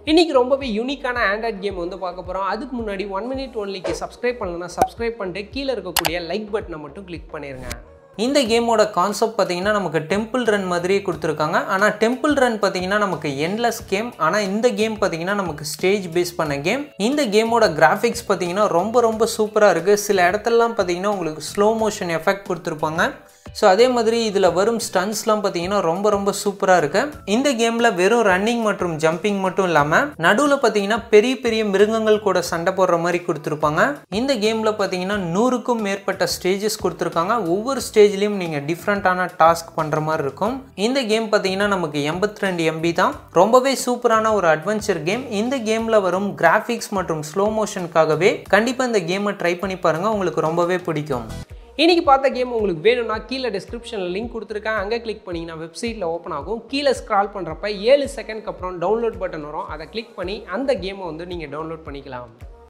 இன்றைக்கி ரொம்பவே யூனிக்கான ஆண்ட்ராய்ட் கேம் வந்து பார்க்க போகிறோம் அதுக்கு முன்னாடி ஒன் மினிட் ஒன்லிக்கு சப்ஸ்கிரைப் பண்ணலன்னா சப்ஸ்கிரைப் பண்ணிட்டு கீழே இருக்கக்கூடிய லைக் பட்டனை மட்டும் கிளிக் பண்ணிடுங்க இந்த கேமோட கான்செப்ட் பார்த்தீங்கன்னா நமக்கு டெம்பிள் ரன் மாதிரியே கொடுத்துருக்காங்க ஆனால் டெம்பிள் ரன் பார்த்தீங்கன்னா நமக்கு என்லெஸ் கேம் ஆனால் இந்த கேம் பார்த்தீங்கன்னா நமக்கு ஸ்டேஜ் பேஸ் பண்ண கேம் இந்த கேமோட கிராஃபிக்ஸ் பார்த்தீங்கன்னா ரொம்ப ரொம்ப சூப்பராக இருக்குது சில இடத்துலலாம் பார்த்தீங்கன்னா உங்களுக்கு ஸ்லோ மோஷன் எஃபெக்ட் கொடுத்துருப்பாங்க ஸோ அதே மாதிரி இதில் வரும் ஸ்டன்ஸ்லாம் பார்த்தீங்கன்னா ரொம்ப ரொம்ப சூப்பராக இருக்குது இந்த கேமில் வெறும் ரன்னிங் மற்றும் ஜம்பிங் மட்டும் இல்லாமல் நடுவில் பார்த்தீங்கன்னா பெரிய பெரிய மிருகங்கள் கூட சண்டை போடுற மாதிரி கொடுத்துருப்பாங்க இந்த கேமில் பார்த்தீங்கன்னா நூறுக்கும் மேற்பட்ட ஸ்டேஜஸ் கொடுத்துருக்காங்க ஒவ்வொரு ஸ்டேஜ்லேயும் நீங்கள் டிஃப்ரெண்ட்டான டாஸ்க் பண்ணுற மாதிரி இருக்கும் இந்த கேம் பார்த்தீங்கன்னா நமக்கு எண்பத்தி ரெண்டு எம்பி தான் ரொம்பவே சூப்பரான ஒரு அட்வென்ச்சர் கேம் இந்த கேமில் வரும் கிராஃபிக்ஸ் மற்றும் ஸ்லோ மோஷனுக்காகவே கண்டிப்பாக இந்த கேமை ட்ரை பண்ணி பாருங்கள் உங்களுக்கு ரொம்பவே பிடிக்கும் இன்றைக்கி பார்த்த கேம் உங்களுக்கு வேணும்னா கீழே டிஸ்கிரிப்ஷனில் லிங்க் கொடுத்துருக்கேன் அங்கே கிளிக் பண்ணிங்கன்னா வெப்சைட்டில் ஓப்பன் ஆகும் கீழே ஸ்க்ரால் பண்ணுறப்ப ஏழு செகண்ட்க்கு அப்புறம் டவுன்லோட் பட்டன் வரும் அதை கிளிக் பண்ணி அந்த கேமை வந்து நீங்கள் டவுன்லோட் பண்ணிக்கலாம்